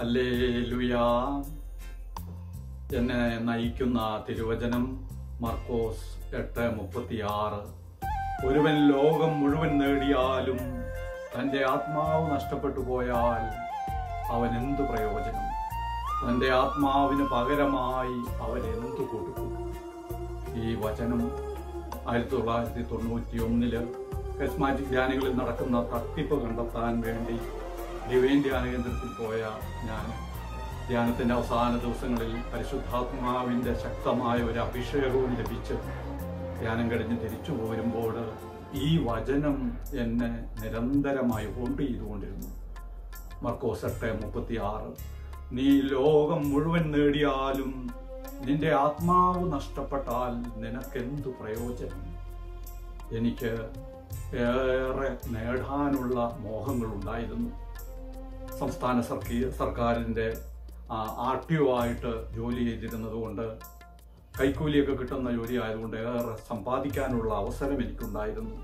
ഹല്ലേലൂയാ എന്നെ നയിക്കുന്ന തിരുവചനം മർക്കോസ് എട്ട് മുപ്പത്തിയാറ് ഒരുവൻ ലോകം മുഴുവൻ നേടിയാലും തൻ്റെ ആത്മാവ് നഷ്ടപ്പെട്ടു പോയാൽ അവൻ എന്തു പ്രയോജനം തൻ്റെ ആത്മാവിന് പകരമായി അവൻ എന്തു കൊടുക്കും ഈ വചനം ആയിരത്തി തൊള്ളായിരത്തി തൊണ്ണൂറ്റി ഒന്നില് കസ്മാറ്റിക് ധ്യാനികളിൽ നടക്കുന്ന തട്ടിപ്പ് കണ്ടെത്താൻ വേണ്ടി ഡിവൈൻ ധ്യാന കേന്ദ്രത്തിൽ പോയ ഞാൻ ധ്യാനത്തിന്റെ അവസാന ദിവസങ്ങളിൽ പരിശുദ്ധാത്മാവിന്റെ ശക്തമായ ഒരു അഭിഷേകവും ലഭിച്ച് ധ്യാനം കഴിഞ്ഞ് തിരിച്ചു പോരുമ്പോൾ ഈ വചനം എന്നെ നിരന്തരമായി ഹോണ്ട് ചെയ്തുകൊണ്ടിരുന്നു മർക്കോസ് എട്ട് മുപ്പത്തി ആറ് നീ ലോകം മുഴുവൻ നേടിയാലും നിന്റെ ആത്മാവ് നഷ്ടപ്പെട്ടാൽ നിനക്കെന്തു പ്രയോജനം എനിക്ക് ഏറെ നേടാനുള്ള മോഹങ്ങളുണ്ടായിരുന്നു സംസ്ഥാന സർക്കി സർക്കാരിൻ്റെ ആർ ടി ഒ ആയിട്ട് ജോലി ചെയ്തിരുന്നത് കൊണ്ട് കൈക്കൂലിയൊക്കെ കിട്ടുന്ന ജോലി ആയതുകൊണ്ട് ഏറെ സമ്പാദിക്കാനുള്ള അവസരം എനിക്കുണ്ടായിരുന്നു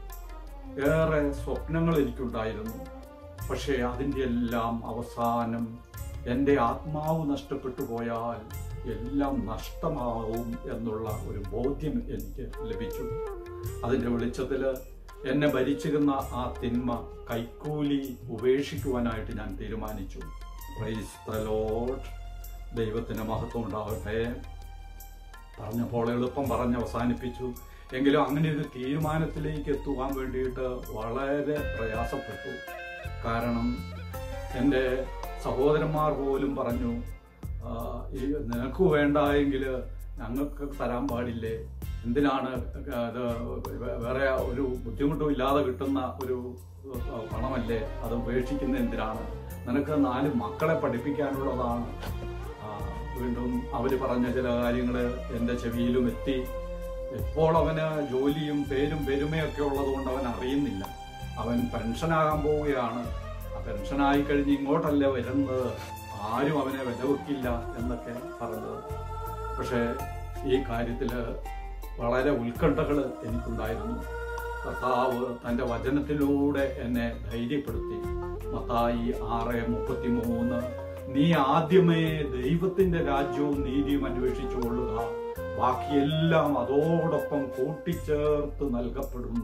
ഏറെ സ്വപ്നങ്ങൾ എനിക്കുണ്ടായിരുന്നു പക്ഷേ അതിൻ്റെ എല്ലാം അവസാനം എൻ്റെ ആത്മാവ് നഷ്ടപ്പെട്ടു പോയാൽ എല്ലാം നഷ്ടമാവും എന്നുള്ള ഒരു ബോധ്യം എനിക്ക് ലഭിച്ചു അതിൻ്റെ വെളിച്ചത്തിൽ എന്നെ ഭരിച്ചിരുന്ന ആ തിന്മ കൈക്കൂലി ഉപേക്ഷിക്കുവാനായിട്ട് ഞാൻ തീരുമാനിച്ചു പ്രൈസ് ദ ലോർഡ് ദൈവത്തിന് മഹത്വം ഉണ്ടാവട്ടെ പറഞ്ഞപ്പോൾ എളുപ്പം പറഞ്ഞ് അവസാനിപ്പിച്ചു എങ്കിലും അങ്ങനെ ഒരു തീരുമാനത്തിലേക്ക് എത്തുവാൻ വേണ്ടിയിട്ട് വളരെ പ്രയാസപ്പെട്ടു കാരണം എൻ്റെ സഹോദരന്മാർ പോലും പറഞ്ഞു "ആ, ഈ നിനക്ക് വേണ്ട എങ്കിൽ ഞങ്ങൾക്ക് തരാൻ പാടില്ലേ എന്തിനാണ് അത് വേറെ ഒരു ബുദ്ധിമുട്ടും ഇല്ലാതെ കിട്ടുന്ന ഒരു ആ, പണമല്ലേ അത് ഉപേക്ഷിക്കുന്ന എന്തിനാണ് നിനക്ക് നാല് മക്കളെ പഠിപ്പിക്കാനുള്ളതാണ് ആ, വീണ്ടും അവർ പറഞ്ഞ ചില കാര്യങ്ങൾ എൻ്റെ ചെവിയിലും എത്തി ഇപ്പോൾ അവന് ജോലിയും പേരും പെരുമയൊക്കെ ഉള്ളതുകൊണ്ട് അവൻ അറിയുന്നില്ല അവൻ പെൻഷനാകാൻ പോവുകയാണ് ആ പെൻഷനായി കഴിഞ്ഞ് ഇങ്ങോട്ടല്ല വരുന്നത് ആരും അവനെ വില വെക്കില്ല എന്നൊക്കെ പറഞ്ഞത് പക്ഷേ ഈ കാര്യത്തിൽ വളരെ ഉത്കണ്ഠകൾ എനിക്കുണ്ടായിരുന്നു കർത്താവ് തൻ്റെ വചനത്തിലൂടെ എന്നെ ധൈര്യപ്പെടുത്തി മത്തായി ആറ് മുപ്പത്തി മൂന്ന് നീ ആദ്യമേ ദൈവത്തിന്റെ രാജ്യവും നീതിയും അന്വേഷിച്ചു കൊള്ളുക ബാക്കിയെല്ലാം അതോടൊപ്പം കൂട്ടിച്ചേർത്ത് നൽകപ്പെടും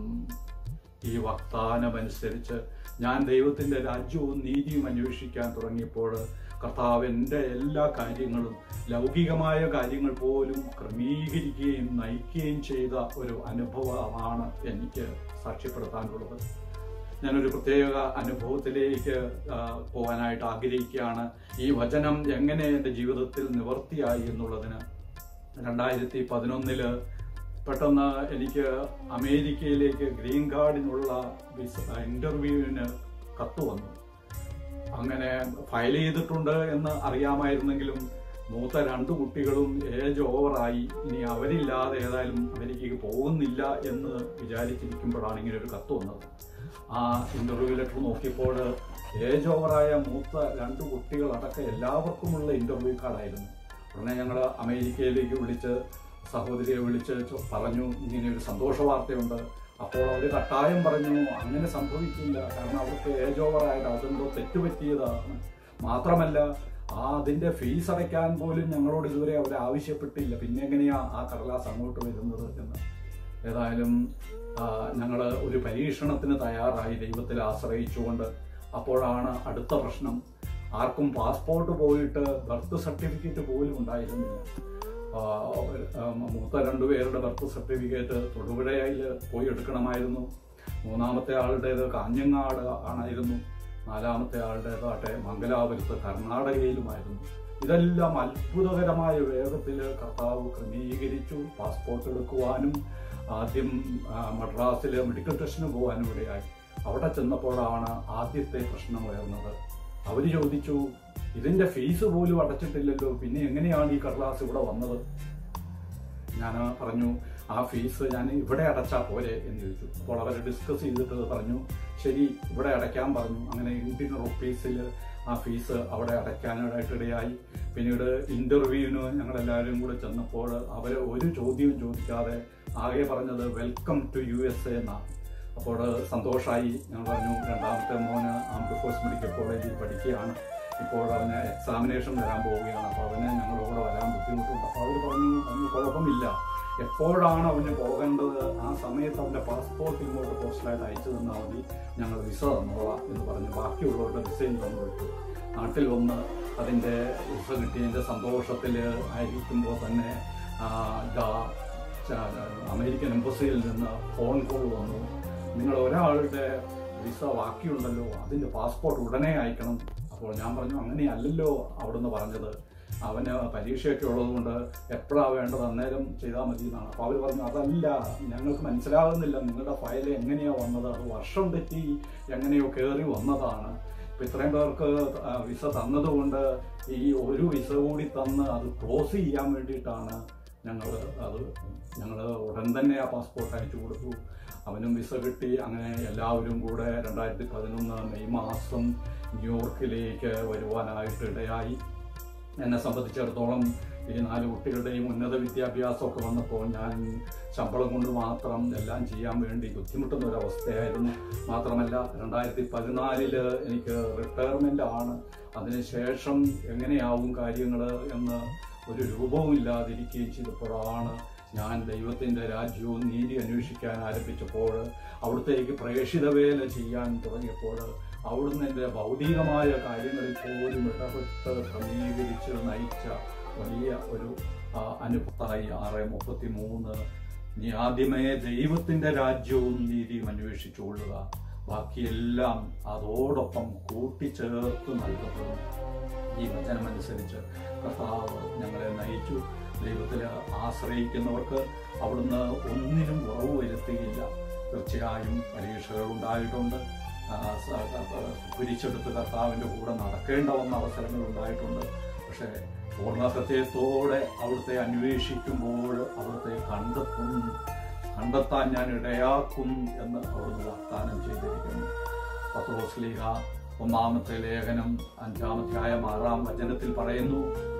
ഈ വാഗ്ദാനമനുസരിച്ച് ഞാൻ ദൈവത്തിന്റെ രാജ്യവും നീതിയും അന്വേഷിക്കാൻ തുടങ്ങിയപ്പോൾ കർത്താവ് എൻ്റെ എല്ലാ കാര്യങ്ങളും ലൗകികമായ കാര്യങ്ങൾ പോലും ക്രമീകരിക്കുകയും നയിക്കുകയും ചെയ്ത ഒരു അനുഭവമാണ് എനിക്ക് സാക്ഷ്യപ്പെടുത്താനുള്ളത് ഞാനൊരു പ്രത്യേക അനുഭവത്തിലേക്ക് ആ, പോകാനായിട്ട് ആഗ്രഹിക്കുകയാണ് ഈ വചനം എങ്ങനെ എൻ്റെ ജീവിതത്തിൽ നിവർത്തിയായി എന്നുള്ളതിന് രണ്ടായിരത്തി പതിനൊന്നില് പെട്ടെന്ന് എനിക്ക് അമേരിക്കയിലേക്ക് ഗ്രീൻ കാർഡിനുള്ള വിസ ഇന്റർവ്യൂവിന് കത്ത് വന്നു അങ്ങനെ ഫയൽ ചെയ്തിട്ടുണ്ട് എന്ന് അറിയാമായിരുന്നെങ്കിലും മൂത്ത രണ്ട് കുട്ടികളും ഏജ് ഓവറായി ഇനി അവരില്ലാതെ ഏതായാലും അമേരിക്കയ്ക്ക് പോകുന്നില്ല എന്ന് വിചാരിച്ചിരിക്കുമ്പോഴാണ് ഇങ്ങനെ ഒരു കത്ത് വന്നത് ആ ഇന്റർവ്യൂ ലെറ്റർ നോക്കിയപ്പോൾ ഏജ് ഓവറായ മൂത്ത രണ്ട് കുട്ടികളടക്കം എല്ലാവർക്കുമുള്ള ഇന്റർവ്യൂ കാർഡായിരുന്നു ഉടനെ ഞങ്ങൾ അമേരിക്കയിലേക്ക് വിളിച്ച് സഹോദരിയെ വിളിച്ച് ചോ- പറഞ്ഞു ഇങ്ങനെ ഒരു സന്തോഷ വാർത്തയുണ്ട് അപ്പോൾ അവർ കട്ടായം പറഞ്ഞു അങ്ങനെ സംഭവിക്കില്ല കാരണം അവർക്ക് ഏജ് ഓവറായത് അതെന്തോ തെറ്റുപറ്റിയതാണ് മാത്രമല്ല ആ അതിന്റെ ഫീസ് അടയ്ക്കാൻ പോലും ഞങ്ങളോട് ഇതുവരെ അവർ ആവശ്യപ്പെട്ടില്ല പിന്നെ എങ്ങനെയാ ആ കടലാസ് അങ്ങോട്ട് വരുന്നത് എന്ന് ഏതായാലും ഞങ്ങൾ ഒരു പരീക്ഷണത്തിന് തയ്യാറായി ദൈവത്തിൽ ആശ്രയിച്ചുകൊണ്ട് അപ്പോഴാണ് അടുത്ത പ്രശ്നം ആർക്കും പാസ്പോർട്ട് പോയിട്ട് ബർത്ത് സർട്ടിഫിക്കറ്റ് പോലും ഉണ്ടായിരുന്നില്ല ആ, ഒരു, ആ, മൂത്ത രണ്ടുപേരുടെ ബർത്ത് സർട്ടിഫിക്കറ്റ് തൊടുപുഴയിൽ പോയി എടുക്കണമായിരുന്നു മൂന്നാമത്തെ ആളുടേത് കാഞ്ഞങ്ങാട് ആണായിരുന്നു നാലാമത്തെ ആളുടേതാട്ടെ മംഗലാപുരത്ത് കർണാടകയിലുമായിരുന്നു ഇതെല്ലാം അത്ഭുതകരമായ വേഗത്തിൽ കർത്താവ് ക്രമീകരിച്ചു പാസ്പോർട്ട് എടുക്കുവാനും ആദ്യം ആ, മദ്രാസിലെ മെഡിക്കൽ ടെസ്റ്റിന് പോകാനും ഇടയായി അവിടെ ചെന്നപ്പോഴാണ് ആദ്യത്തെ പ്രശ്നം ഉയർന്നത് അവർ ചോദിച്ചു ഇതിന്റെ ഫീസ് പോലും അടച്ചിട്ടില്ലല്ലോ പിന്നെ എങ്ങനെയാണ് ഈ കടലാസ് ഇവിടെ വന്നത് ഞാൻ പറഞ്ഞു ആ ഫീസ് ഞാൻ ഇവിടെ അടച്ചാൽ പോരെ എന്ന് ചോദിച്ചു അപ്പോൾ അവർ ഡിസ്കസ് ചെയ്തിട്ട് പറഞ്ഞു ശരി ഇവിടെ അടയ്ക്കാൻ പറഞ്ഞു അങ്ങനെ ഇന്ത്യൻ റുപ്പീസിൽ ആ ഫീസ് അവിടെ അടയ്ക്കാനായിട്ടിടയായി പിന്നീട് ഇന്റർവ്യൂവിന് ഞങ്ങളെല്ലാവരും കൂടെ ചെന്നപ്പോൾ അവർ ഒരു ചോദ്യവും ചോദിക്കാതെ ആകെ പറഞ്ഞത് welcome to U S A എന്നാണ് അപ്പോൾ സന്തോഷമായി ഞങ്ങൾ പറഞ്ഞു രണ്ടാമത്തെ മോന് ആംഡ് ഫോഴ്സ് മെഡിക്കൽ കോളേജിൽ പഠിക്കുകയാണ് ഇപ്പോൾ അവന് എക്സാമിനേഷൻ വരാൻ പോവുകയാണ് അപ്പോൾ അവന് ഞങ്ങളുടെ കൂടെ വരാൻ ബുദ്ധിമുട്ടുണ്ട് അപ്പോൾ അവർ പറഞ്ഞു അതിന് കുഴപ്പമില്ല എപ്പോഴാണ് അവന് പോകേണ്ടത് ആ സമയത്ത് അവൻ്റെ പാസ്പോർട്ട് ഇങ്ങോട്ട് പോസ്റ്റലായിട്ട് അയച്ചു തന്നാൽ മതി ഞങ്ങൾ വിസ തന്നോളാം എന്ന് പറഞ്ഞ് ബാക്കിയുള്ളവരുടെ വിസയും തന്നു വിട്ടു നാട്ടിൽ വന്ന് അതിൻ്റെ വിസ കിട്ടിയതിൻ്റെ സന്തോഷത്തിൽ ആയിരിക്കുമ്പോൾ തന്നെ ആ, ഇതാ ച- അമേരിക്കൻ എംബസിയിൽ നിന്ന് ഫോൺ കോൾ വന്നു നിങ്ങൾ ഒരാളുടെ വിസ ബാക്കിയുണ്ടല്ലോ അതിൻ്റെ പാസ്പോർട്ട് ഉടനെ അയക്കണം അപ്പോൾ ഞാൻ പറഞ്ഞു അങ്ങനെയല്ലല്ലോ അവിടുന്ന് പറഞ്ഞത് അവന് പരീക്ഷയൊക്കെ ഉള്ളതുകൊണ്ട് എപ്പോഴാണ് വേണ്ടത് അന്നേരം ചെയ്താൽ മതി എന്നാണ് അപ്പോൾ അവർ പറഞ്ഞു അതല്ല ഞങ്ങൾക്ക് മനസ്സിലാകുന്നില്ല നിങ്ങളുടെ ഫയൽ എങ്ങനെയാണ് വന്നത് അത് വർഷം തെറ്റി എങ്ങനെയോ കയറി വന്നതാണ് ഇപ്പം ഇത്രയും പേർക്ക് ആ, വിസ തന്നതുകൊണ്ട് ഈ ഒരു വിസ കൂടി തന്ന് അത് ക്ലോസ് ചെയ്യാൻ വേണ്ടിയിട്ടാണ് ഞങ്ങൾ അത് ഞങ്ങൾ ഉടൻ തന്നെ ആ പാസ്പോർട്ട് അയച്ചു കൊടുത്തു അവനും വിസ കിട്ടി അങ്ങനെ എല്ലാവരും കൂടെ രണ്ടായിരത്തി പതിനൊന്ന് മെയ് മാസം ന്യൂയോർക്കിലേക്ക് വരുവാനായിട്ട് ഇടയായി എന്നെ സംബന്ധിച്ചിടത്തോളം ഈ നാല് കുട്ടികളുടെയും ഉന്നത വിദ്യാഭ്യാസമൊക്കെ വന്നപ്പോൾ ഞാൻ ശമ്പളം കൊണ്ട് മാത്രം എല്ലാം ചെയ്യാൻ വേണ്ടി ബുദ്ധിമുട്ടുന്ന ഒരു അവസ്ഥയായിരുന്നു മാത്രമല്ല രണ്ടായിരത്തി പതിനാലില് എനിക്ക് റിട്ടയർമെൻ്റ് ആണ് അതിനുശേഷം എങ്ങനെയാവും കാര്യങ്ങൾ എന്ന് ഒരു രൂപവും ഇല്ലാതിരിക്കുകയും ചെയ്തപ്പോഴാണ് ഞാൻ ദൈവത്തിൻ്റെ രാജ്യവും നീതി അന്വേഷിക്കാൻ ആരംഭിച്ചപ്പോൾ അവിടത്തേക്ക് പ്രേക്ഷിത വേല ചെയ്യാൻ തുടങ്ങിയപ്പോൾ അവിടുന്ന് എൻ്റെ ഭൗതികമായ കാര്യങ്ങളിൽ പോലും ഇടപെട്ട് ക്രമീകരിച്ച് നയിച്ച വലിയ ഒരു ആ, അനുഭവത്തായി ആറ് മുപ്പത്തി മൂന്ന് നീ ആദ്യമേ ദൈവത്തിൻ്റെ രാജ്യവും നീതിയും അന്വേഷിച്ചുകൊള്ളുക ബാക്കിയെല്ലാം അതോടൊപ്പം കൂട്ടിച്ചേർത്ത് നൽകപ്പെടും ഈ വചനമനുസരിച്ച് കർത്താവ് ഞങ്ങളെ നയിച്ചു ദൈവത്തിൽ ആശ്രയിക്കുന്നവർക്ക് അവിടുന്ന് ഒന്നിനും കുറവ് വരുത്തുകയില്ല തീർച്ചയായും പരീക്ഷകൾ ഉണ്ടായിട്ടുണ്ട് ആ, സ- ക- പിരിച്ചെടുത്ത് കർത്താവിൻ്റെ കൂടെ നടക്കേണ്ട വന്ന അവസരങ്ങൾ ഉണ്ടായിട്ടുണ്ട് പക്ഷേ പൂർണ്ണ ഹൃദയത്തോടെ അവിടുത്തെ അന്വേഷിക്കുമ്പോൾ അവിടുത്തെ കണ്ടെത്തും കണ്ടെത്താൻ ഞാൻ ഇടയാക്കും എന്ന് അവിടുന്ന് വാഗ്ദാനം ചെയ്തിരിക്കുന്നു പത്രോസ്ലീഹ ഒന്നാമത്തെ ലേഖനം അഞ്ചാമധ്യായം ആറാം വചനത്തിൽ പറയുന്നു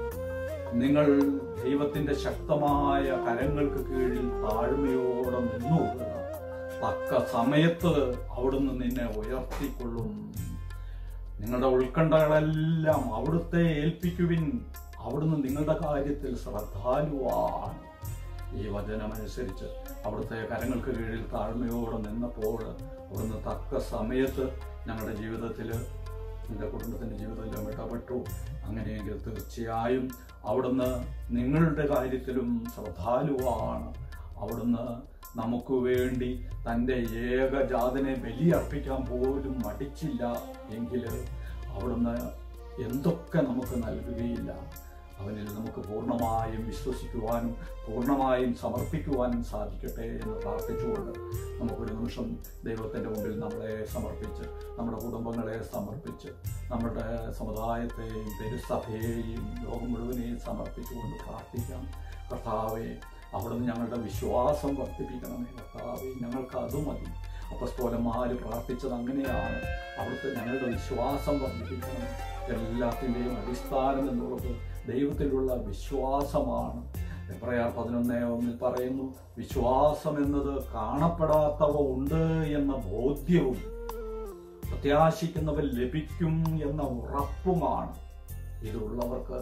നിങ്ങൾ ദൈവത്തിന്റെ ശക്തമായ കരങ്ങൾക്ക് കീഴിൽ താഴ്മയോടെ നിന്നുകൊള്ളുക തക്ക സമയത്ത് അവിടുന്ന് നിന്നെ ഉയർത്തിക്കൊള്ളും നിങ്ങളുടെ ഉത്കണ്ഠകളെല്ലാം അവിടുത്തെ ഏൽപ്പിക്കുവിൻ അവിടുന്ന് നിങ്ങളുടെ കാര്യത്തിൽ ശ്രദ്ധാലുവാണ് ഈ വചനമനുസരിച്ച് അവിടുത്തെ കരങ്ങൾക്ക് കീഴിൽ താഴ്മയോടെ നിന്നപ്പോൾ അവിടുന്ന് തക്ക സമയത്ത് ഞങ്ങളുടെ ജീവിതത്തിൽ എൻ്റെ കുടുംബത്തിൻ്റെ ജീവിതത്തിലും ഇടപെട്ടു അങ്ങനെയെങ്കിൽ തീർച്ചയായും അവിടുന്ന് നിങ്ങളുടെ കാര്യത്തിലും ശ്രദ്ധാലുവാണ് അവിടുന്ന് നമുക്ക് വേണ്ടി തൻ്റെ ഏകജാതനെ ബലിയർപ്പിക്കാൻ പോലും മടിച്ചില്ല എങ്കിൽ അവിടുന്ന് എന്തൊക്കെ നമുക്ക് നൽകുകയില്ല അവനിൽ നമുക്ക് പൂർണ്ണമായും വിശ്വസിക്കുവാനും പൂർണ്ണമായും സമർപ്പിക്കുവാനും സാധിക്കട്ടെ എന്ന് പ്രാർത്ഥിച്ചുകൊണ്ട് നമുക്കൊരു നിമിഷം ദൈവത്തിൻ്റെ മുമ്പിൽ നമ്മളെ സമർപ്പിച്ച് നമ്മുടെ കുടുംബങ്ങളെ സമർപ്പിച്ച് നമ്മുടെ സമുദായത്തെയും പെരുസഭയെയും ലോകം മുഴുവനെയും സമർപ്പിച്ചുകൊണ്ട് പ്രാർത്ഥിക്കാം കർത്താവെ അവിടുന്ന് ഞങ്ങളുടെ വിശ്വാസം വർദ്ധിപ്പിക്കണമേ കർത്താവെ ഞങ്ങൾക്ക് അത് മതി അപ്പസ്തോലന്മാര് പ്രാർത്ഥിച്ചത് അങ്ങനെയാണ് അവിടുത്തെ ഞങ്ങളുടെ വിശ്വാസം വർദ്ധിപ്പിക്കണം എല്ലാത്തിൻ്റെയും അടിസ്ഥാനം എന്നുള്ളത് ദൈവത്തിലുള്ള വിശ്വാസമാണ് എബ്രയാർ പതിനൊന്നേ ഒന്നിൽ പറയുന്നു വിശ്വാസം എന്നത് കാണപ്പെടാത്തവ ഉണ്ട് എന്ന ബോധ്യവും പ്രത്യാശിക്കുന്നവ ലഭിക്കും എന്ന ഉറപ്പുമാണ് ഇതുള്ളവർക്ക്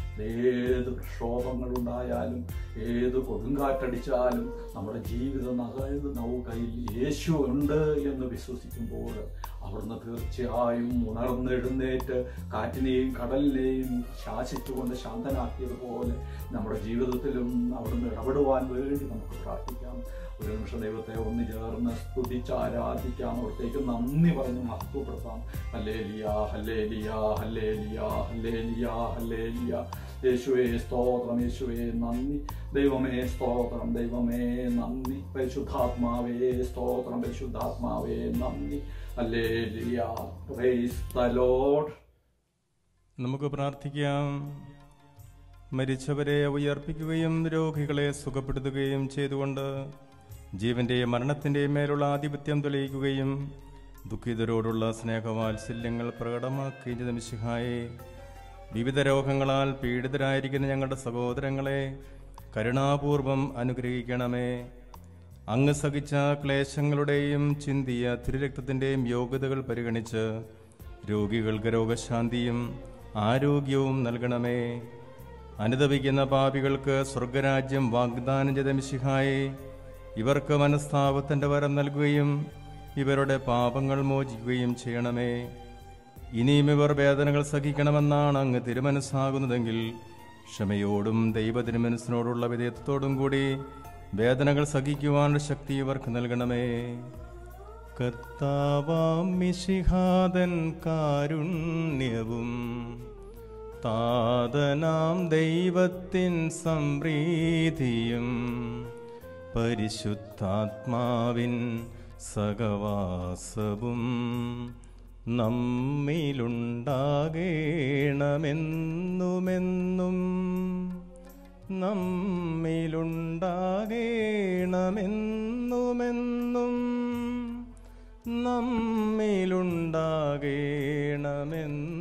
ഏത് പ്രക്ഷോഭങ്ങളുണ്ടായാലും ഏത് കൊടുങ്കാറ്റടിച്ചാലും നമ്മുടെ ജീവിതം നകരുത് നൗകയിൽ യേശു ഉണ്ട് എന്ന് വിശ്വസിക്കുമ്പോൾ അവിടുന്ന് തീർച്ചയായും ഉണർന്നെഴുന്നേറ്റ് കാറ്റിനെയും കടലിനെയും ശാസിച്ചുകൊണ്ട് ശാന്തനാക്കിയതുപോലെ നമ്മുടെ ജീവിതത്തിലും അവിടുന്ന് ഇടപെടുവാൻ വേണ്ടി നമുക്ക് പ്രാർത്ഥിക്കാം ഒരു നിമിഷം ദൈവത്തെ ഒന്ന് ചേർന്ന് സ്തുതിച്ച് ആരാധിക്കാം അവിടത്തേക്ക് നന്ദി പറഞ്ഞ് മഹത്വപ്പെടുത്താം hallelujah hallelujah hallelujah hallelujah hallelujah യേശുവേ സ്തോത്രം യേശുവേ നന്ദി ദൈവമേ സ്തോത്രം ദൈവമേ നന്ദി പരിശുദ്ധാത്മാവേ സ്തോത്രം പരിശുദ്ധാത്മാവേ നന്ദി ഹല്ലേലിയ പ്രൈസ് ദ ലോർഡ് നമുക്ക് പ്രാർത്ഥിക്കാം മരിച്ചവരെ ഉയർപ്പിക്കുകയും രോഗികളെ സുഖപ്പെടുത്തുകയും ചെയ്തുകൊണ്ട് ജീവന്റെയും മരണത്തിന്റെയും മേലുള്ള ആധിപത്യം തെളിയിക്കുകയും ദുഃഖിതരോടുള്ള സ്നേഹവാത്സല്യങ്ങൾ പ്രകടമാക്കുകയും ചെയ്ത മിശിഹായെ വിവിധ രോഗങ്ങളാൽ പീഡിതരായിരിക്കുന്ന ഞങ്ങളുടെ സഹോദരങ്ങളെ കരുണാപൂർവം അനുഗ്രഹിക്കണമേ അങ്ങ് സഹിച്ച ക്ലേശങ്ങളുടെയും ചിന്തിയ തിരുരക്തത്തിൻ്റെയും യോഗ്യതകൾ പരിഗണിച്ച് രോഗികൾക്ക് രോഗശാന്തിയും ആരോഗ്യവും നൽകണമേ അനുദപിക്കുന്ന പാപികൾക്ക് സ്വർഗരാജ്യം വാഗ്ദാനം ചെയ്ത മിശിഹായെ ഇവർക്ക് മനസ്താപത്തിന്റെ വരം നൽകുകയും ഇവരുടെ പാപങ്ങൾ മോചിക്കുകയും ചെയ്യണമേ ഇനിയും ഇവർ വേദനകൾ സഹിക്കണമെന്നാണ് അങ്ങ് തിരുമനസ്സാകുന്നതെങ്കിൽ ക്ഷമയോടും ദൈവ തിരുമനസ്സിനോടുള്ള വിധേയത്തോടും കൂടി വേദനകൾ സഹിക്കുവാനുള്ള ശക്തി ഇവർക്ക് നൽകണമേ കർത്താവാം മിശിഹാദൻ കാരുണ്യവും താതനാം ദൈവത്തിൻ സംപ്രീതിയും പരിശുദ്ധാത്മാവിൻ സഹവാസവും നമ്മിലുണ്ടാകേണമെന്നുമെന്നും നമ്മിലുണ്ടാകേണമെന്നുമെന്നും നമ്മിലുണ്ടാകേണമെന്നും